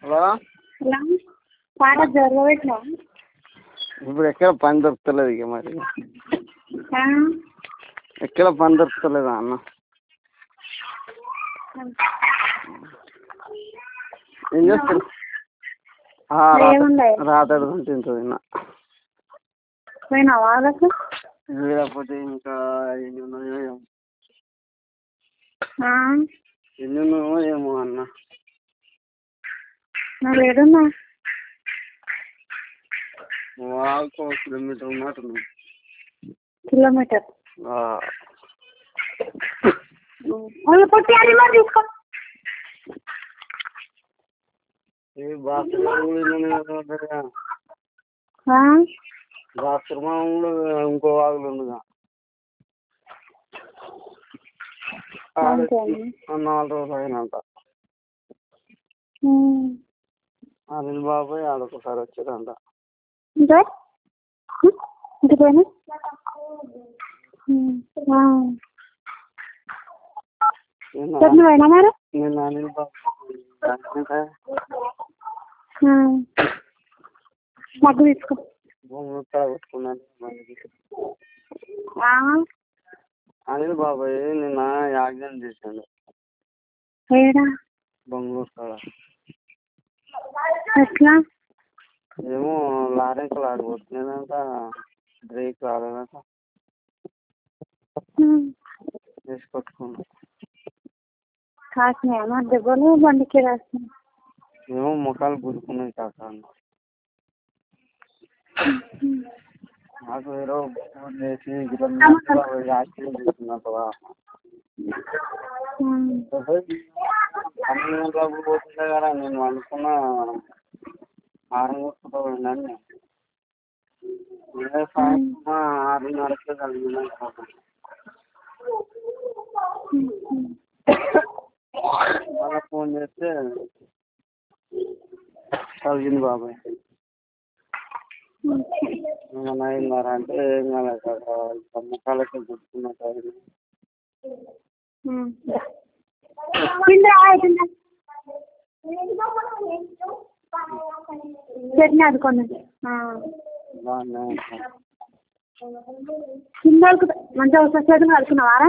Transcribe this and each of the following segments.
Hello hello పాట జరగబెట్టినా ఇప్పుడు ఎక్కడ పని దొరుకుతలేదు ఇక మరి ఆ? ఎక్కడ పని దొరుకుతలేదా అన్న ఏం చేస్తారు ఆ, ఏముంది? రాత్రి రాత్రి తింటుంది తిన్నా పోయినావా వాళ్ళకు లేకపోతే ఇంకా ఎన్ని ఉన్నాయో ఏమో ఆ? ఎన్ని ఉన్నాయో ఏమో అన్న మరి ఏడున్నా వాళ్ళకు ఒక కిలోమీటర్ ఉన్నట్టుంది కిలోమీటర్ ఆ. వాళ్ళు పుట్టి అది మరి తీసుకో ఈ బాత్రూమ్ ఆ? బాత్రూమ్ ఇంకో వాగులు ఉండగా అంతే అండి. నాలుగు రోజులు అయినంత ఉమ్. అనిల్ బాబాయ్ ఆడొకసారి వచ్చారంట ఇంకా ఇంటి పోయినా ఉమ్. ఆ. నిన్న చెప్పిన పోయినా మరి నిన్న అనిల్ బాబాయ్ ఆ. మగ్గు తీసుకో భూమి కొట్టుకున్నాను ఆ? అనిల్ బాబాయ్ నిన్న యాక్సిడెంట్ చేశాడు ఏడా బొంగళూరు కాడ ఎట్లా ఏమో లారెంకలు ఆడిపోతున్నాడంట బ్రేక్ రాలేదంట ఉమ్. వేసి కొట్టుకున్నాడు కాసినాయా మరి దెబ్బలు బండికి రాసినాయి ఏమో ముఖాలు గుద్దుకున్నాయి కాక అన్న. నాకు ఏదో ఫోన్ చేసి ఇట్లా మీ అక్క యాక్సిడెంట్ చేసిందంటవా ఉమ్. పన్నెండు గంటలకు పోతుండే కదా నేను అనుకున్న ఆరు కొట్టుకుంటూ పోయిందని ఇదే సాయంత్రం ఆరున్నరకే కలిగిందని పాపం. మళ్ళీ ఫోన్ చేస్తే కలిగింది బాబాయ్ ఏమన్నా అయిందారా అంటే ఏం కాలేదు సార్ ఇట్లా ముఖాలకి గుర్తున్నట్టు అయింది ఉమ్. తిందిరా తిందా చట్నీ అదుకోండి బాగానే ఉంటాను కింద మంచిగా ఒకసారి చేతులు కడుక్కున్నావారా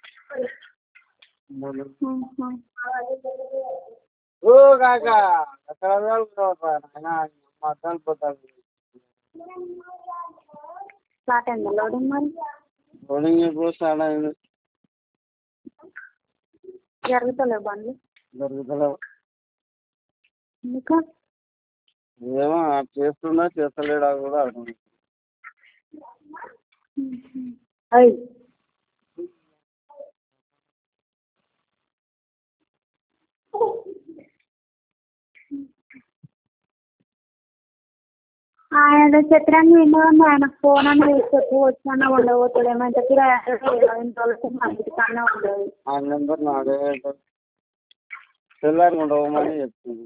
ఓ కాక అక్కడ నాయన మధ్యాహ్నం పోతాను స్టార్ట్ అయిందా లోడింగ్ మరి లోడింగ్ ఎప్పుడు స్టార్ట్ అయింది జరుగుతలేవు బండ్లు దొరుకుతలేవు ఇంకా ఏమో ఆ చేస్తున్నా చేస్తలేడా కూడా అర్థం కాదు. అయ్యి ఆయన చెప్పడానికి విన్నాను ఆయన ఫోన్ అని చెప్పు వచ్చినా ఉండబోతాడు ఏమైనా చెప్పి కన్నా ఉండదు ఆ నెంబర్ నాదే తెల్లారి ఉండవమని చెప్తుంది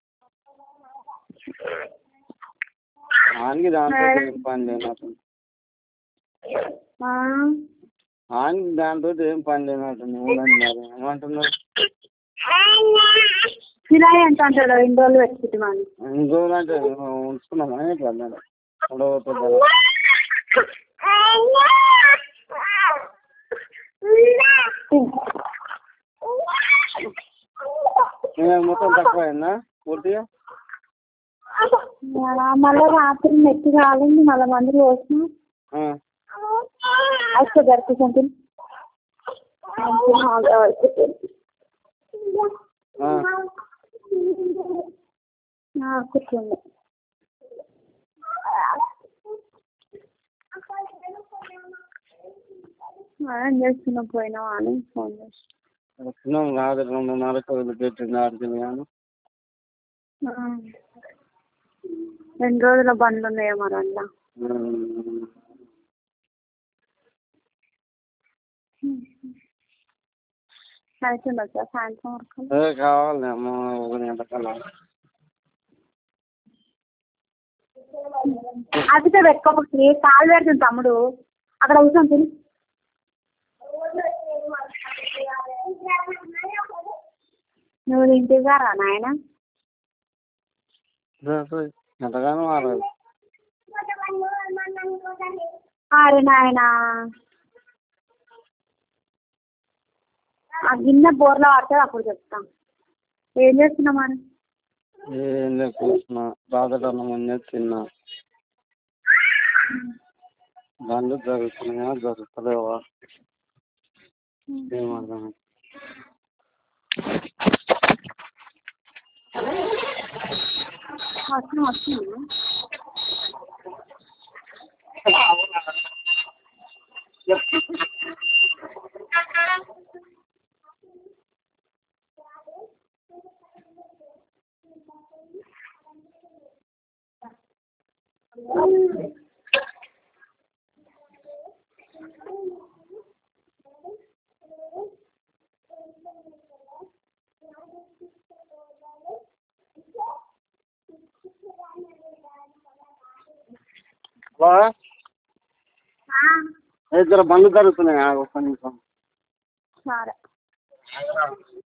ఆనికి దాంతో ఏం పని లేనట్టు ఆ? ఆనికి దాంతో ఏం పని లేనట్టు ఉండండి మరి ఏమంటున్నారు కిరాయి ఎంత అంటాడు ఎన్ని రోజులు పెట్టుకుంటామని ఎన్ని రోజులు అంటే ఉంచుకున్నామని ఇట్లా అన్నాడు ఉండబోతుంది మొత్తం తక్కువ అయిందా పూర్తిగా మళ్ళీ రాత్రి నెత్తి కాలింది మళ్ళీ మందులు వేసిన ఆ. అయితే జరుగుతుంది ఆ. కూర్చోండి ఏం చేస్తున్నా పోయినావా అని ఫోన్ చేసి వచ్చినాం కాదు రెండున్నరకు వదిలిపెట్టింది ఆడికి కానీ రెండు రోజుల బండ్లు ఉన్నాయో మరి అందులో అవుతుందా సార్ సాయంత్రం వరకు అదే కావాలి అమ్మ ఒక గంట కల్లా అదితో పెట్టుకోకపోతే కాలు పెడుతుంది తమ్ముడు అక్కడ కూర్చొని తిని నువ్వు తింటుగా రా నాయన ఎంతగానో మారదు అరే నాయన ఆ గిన్నె బోర్లో పడుతుంది అప్పుడు చెప్తాం ఏం చేస్తున్నావు మరి ఏం లేదు కూర్చున్నా రాత్రి ముందే తిన్నా దాంట్లో జరుగుతున్నాయా జరుగుతలేవా ఏం అర్థం కాదు. వస్తున్నా వస్తున్నా హలో ఆ, ఇద్దరు బండ్లు జరుగుతున్నాయా ఒక్క నిమిషం సరే